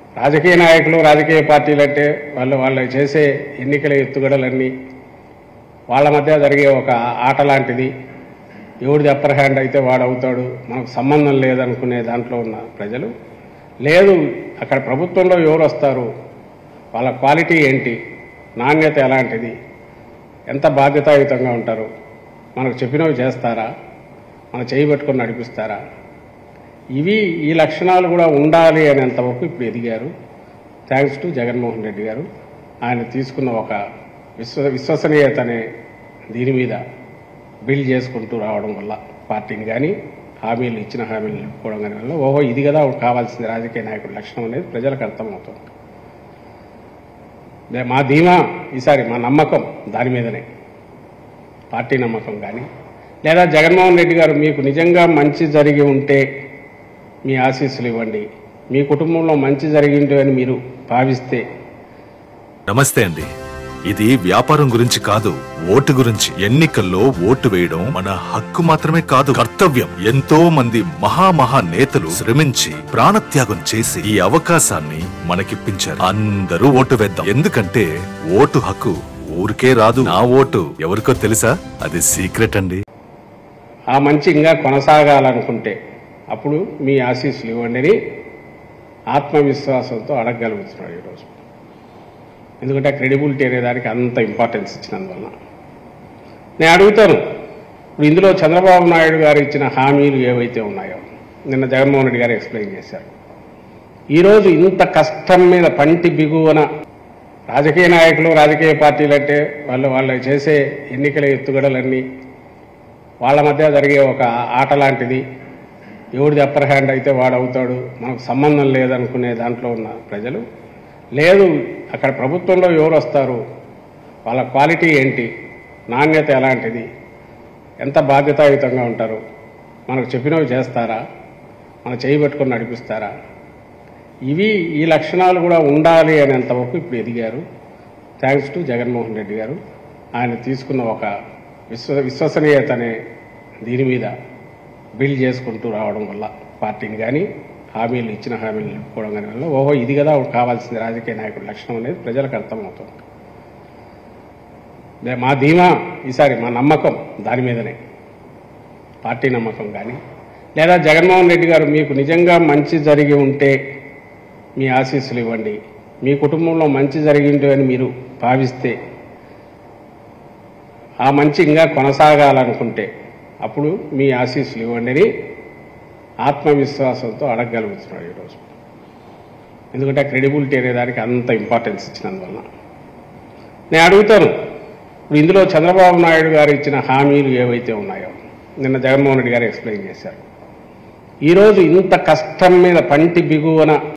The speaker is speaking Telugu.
రాజకీయ నాయకులు రాజకీయ పార్టీలు అంటే వాళ్ళు వాళ్ళు చేసే ఎన్నికల ఎత్తుగడలన్నీ వాళ్ళ మధ్య జరిగే ఒక ఆట లాంటిది ఎవడిది అప్పర్ హ్యాండ్ అయితే వాడు అవుతాడు మనకు సంబంధం లేదనుకునే దాంట్లో ఉన్న ప్రజలు లేదు అక్కడ ప్రభుత్వంలో ఎవరు వస్తారు వాళ్ళ క్వాలిటీ ఏంటి నాణ్యత ఎలాంటిది ఎంత బాధ్యతాయుతంగా ఉంటారు మనకు చెప్పినవి చేస్తారా మన చేయి పట్టుకొని నడిపిస్తారా ఇవి ఈ లక్షణాలు కూడా ఉండాలి అనేంతవరకు ఇప్పుడు ఎదిగారు థ్యాంక్స్ టు జగన్మోహన్ రెడ్డి గారు ఆయన తీసుకున్న ఒక విశ్వ విశ్వసనీయత అనే దీని మీద బిల్డ్ చేసుకుంటూ రావడం వల్ల పార్టీని కానీ హామీలు ఇచ్చిన హామీలు నిలుపుకోవడం కానీ వల్ల ఓహో ఇది కదా కావాల్సింది రాజకీయ నాయకుడి లక్షణం అనేది ప్రజలకు అర్థమవుతుంది దే- మా ధీమా ఈసారి మా నమ్మకం దాని మీదనే పార్టీ నమ్మకం కానీ లేదా జగన్మోహన్ రెడ్డి గారు మీకు నిజంగా మంచి జరిగి ఉంటే మీ ఆశీస్సులు ఇవ్వండి మీ కుటుంబంలో మంచి జరిగి ఉంటే అని మీరు భావిస్తే నమస్తే అండి ఇది వ్యాపారం గురించి కాదు ఓటు గురించి ఎన్నికల్లో ఓటు వేయడం మన హక్కు మాత్రమే కాదు కర్తవ్యం ఎంతో మంది మహామహా నేతలు శ్రమించి ప్రాణత్యాగం చేసి ఈ అవకాశాన్ని మనకిప్పించారు అందరూ ఓటు వేద్దాం ఎందుకంటే ఓటు హక్కు ఊరికే రాదు నా ఓటు ఎవరికో తెలుసా అది సీక్రెట్ అండి ఆ మంచి ఇంకా కొనసాగాలనుకుంటే అప్పుడు మీ ఆశీస్సులు ఇవ్వండి అని ఆత్మవిశ్వాసంతో అడగగలుగుతున్నాడు ఈరోజు ఎందుకంటే ఆ క్రెడిబిలిటీ అనే దానికి అంత ఇంపార్టెన్స్ ఇచ్చినందువల్ల నేను అడుగుతాను ఇప్పుడు ఇందులో చంద్రబాబు నాయుడు గారు ఇచ్చిన హామీలు ఏవైతే ఉన్నాయో నిన్న జగన్మోహన్ రెడ్డి గారు ఎక్స్ప్లెయిన్ చేశారు ఈరోజు ఇంత కష్టం మీద పంటి బిగువన రాజకీయ నాయకులు రాజకీయ పార్టీలు అంటే వాళ్ళు వాళ్ళు చేసే ఎన్నికల ఎత్తుగడలన్నీ వాళ్ళ మధ్య జరిగే ఒక ఆట లాంటిది ఎవడిది అప్పర్ హ్యాండ్ అయితే వాడు అవుతాడు మనకు సంబంధం లేదనుకునే దాంట్లో ఉన్న ప్రజలు లేదు అక్కడ ప్రభుత్వంలో ఎవరు వస్తారు వాళ్ళ క్వాలిటీ ఏంటి నాణ్యత ఎలాంటిది ఎంత బాధ్యతాయుతంగా ఉంటారు మనకు చెప్పినవి చేస్తారా మన చేయి పట్టుకొని నడిపిస్తారా ఇవి ఈ లక్షణాలు కూడా ఉండాలి అనేంతవరకు ఇప్పుడు ఎదిగారు థ్యాంక్స్ టు జగన్మోహన్ రెడ్డి గారు ఆయన తీసుకున్న ఒక విశ్వ విశ్వసనీయత అనే దీని మీద బిల్డ్ చేసుకుంటూ రావడం వల్ల పార్టీని కానీ హామీలు ఇచ్చిన హామీలు నిలుపుకోవడం కానీ వల్ల ఓహో ఇది కదా కావాల్సింది రాజకీయ నాయకుడి లక్షణం అనేది ప్రజలకు అర్థమవుతుంది దే- మా ధీమా ఈసారి మా నమ్మకం దాని మీదనే పార్టీ నమ్మకం కానీ లేదా జగన్మోహన్ రెడ్డి గారు మీకు నిజంగా మంచి జరిగి ఉంటే మీ ఆశీస్సులు ఇవ్వండి మీ కుటుంబంలో మంచి జరిగి ఉంటే అని మీరు భావిస్తే ఆ మంచి ఇంకా కొనసాగాలనుకుంటే అప్పుడు మీ ఆశీస్సులు ఇవ్వండి అని ఆత్మవిశ్వాసంతో అడగగలుగుతున్నాడు ఈరోజు ఎందుకంటే ఆ క్రెడిబిలిటీ అనే దానికి అంత ఇంపార్టెన్స్ ఇచ్చినందువల్ల నేను అడుగుతాను ఇప్పుడు ఇందులో చంద్రబాబు నాయుడు గారు ఇచ్చిన హామీలు ఏవైతే ఉన్నాయో నిన్న జగన్మోహన్ రెడ్డి గారు ఎక్స్ప్లెయిన్ చేశారు ఈరోజు ఇంత కష్టం మీద పంటి బిగువన